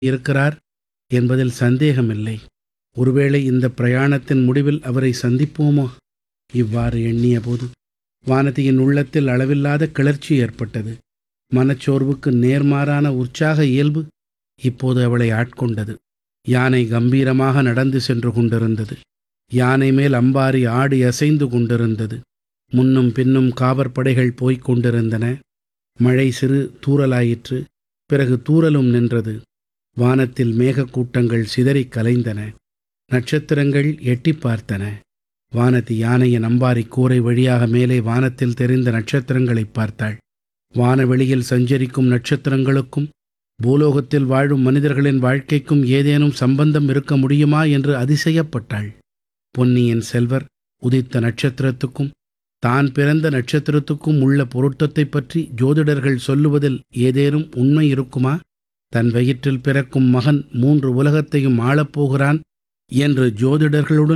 இருக்கிறார் என்பதில் சந்தேகமில்லை ஒருவேளை இந்த பிரயாணத்தின் முடிவில் அவரை சந்திப்போமோ இவ்வாறு எண்ணியபோது வானதியின் உள்ளத்தில் அளவில்லாத கிளர்ச்சி ஏற்பட்டது மனச்சோர்வுக்கு நேர்மாறான உற்சாக இயல்பு இப்போது அவளை ஆட்கொண்டது யானை கம்பீரமாக நடந்து சென்று கொண்டிருந்தது யானை மேல் அம்பாரி ஆடி அசைந்து கொண்டிருந்தது முன்னும் பின்னும் காவற்படைகள் போய்க் கொண்டிருந்தன மழை சிறு தூறலாயிற்று பிறகு தூறலும் நின்றது வானத்தில் மேகக்கூட்டங்கள் சிதறிக் கலைந்தன நட்சத்திரங்கள் எட்டிப் பார்த்தன வானதி யானையின் அம்பாரி கூரை வழியாக மேலே வானத்தில் தெரிந்த நட்சத்திரங்களைப் பார்த்தாள் வானவெளியில் சஞ்சரிக்கும் நட்சத்திரங்களுக்கும் பூலோகத்தில் வாழும் மனிதர்களின் வாழ்க்கைக்கும் ஏதேனும் சம்பந்தம் இருக்க முடியுமா என்று அதிசயப்பட்டாள் பொன்னியின் செல்வர் உதித்த நட்சத்திரத்துக்கும் தான் பிறந்த நட்சத்திரத்துக்கும் உள்ள பொருத்தத்தைப் பற்றி ஜோதிடர்கள் சொல்லுவதில் ஏதேனும் உண்மை இருக்குமா தன் வயிற்றில் பிறக்கும் மகன் மூன்று உலகத்தையும் ஆளப்போகிறான் என்று ஜோதிடர்களுடன்